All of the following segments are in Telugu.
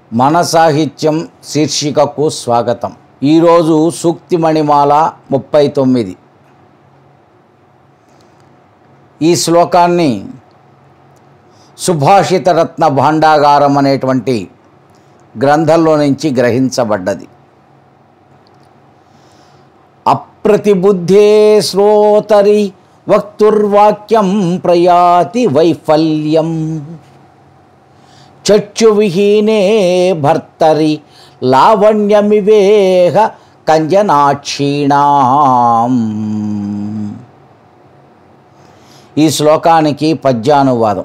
మన సాహిత్యం శీర్షికకు స్వాగతం ఈరోజు సూక్తి మణిమాల ముప్పై తొమ్మిది ఈ శ్లోకాన్ని సుభాషితరత్న భాండాగారం అనేటువంటి గ్రంథంలో నుంచి గ్రహించబడ్డది అప్రతిబుద్ధే శ్రోతరి వక్తుర్వాక్యం ప్రయాతి వైఫల్యం చక్షువిహీనే భర్తరి లావణ్యమివేహ కంజనాక్షీణాం ఈ శ్లోకానికి పద్యానువాదం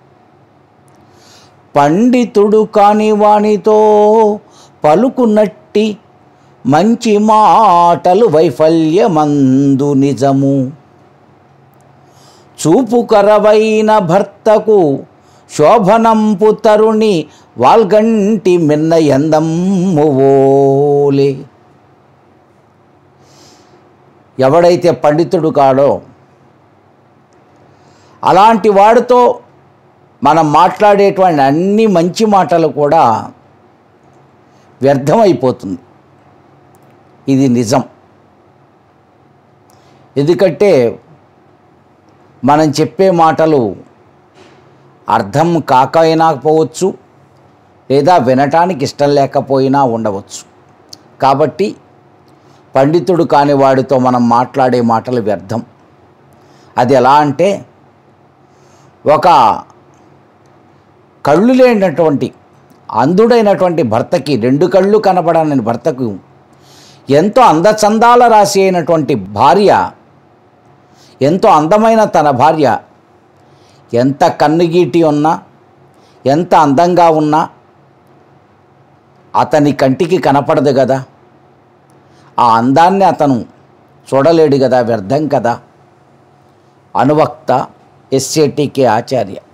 పండితుడు కాని వానితో పలుకునట్టి మంచి మాటలు వైఫల్యమందు నిజము చూపుకరవైన భర్తకు శోభనంపు తరుణి వాల్గంటి మిన్న ఎందమ్మువోలే ఎవడైతే పండితుడు కాడో అలాంటి వాడితో మనం మాట్లాడేటువంటి అన్ని మంచి మాటలు కూడా వ్యర్థమైపోతుంది ఇది నిజం ఎందుకంటే మనం చెప్పే మాటలు అర్థం కాకపోవచ్చు లేదా వినటానికి ఇష్టం లేకపోయినా ఉండవచ్చు కాబట్టి పండితుడు కాని వాడితో మనం మాట్లాడే మాటలు వ్యర్థం అది ఎలా అంటే ఒక కళ్ళు లేనటువంటి అంధుడైనటువంటి భర్తకి రెండు కళ్ళు కనపడని భర్తకు ఎంతో అందచందాల రాశి అయినటువంటి భార్య ఎంతో అందమైన తన భార్య ఎంత కన్నుగీటి ఉన్నా ఎంత అందంగా ఉన్నా అతని కంటికి కనపడదు కదా ఆ అందాన్ని అతను చూడలేడు కదా వ్యర్థం కదా అనువక్త ఎస్ఏటికే ఆచార్య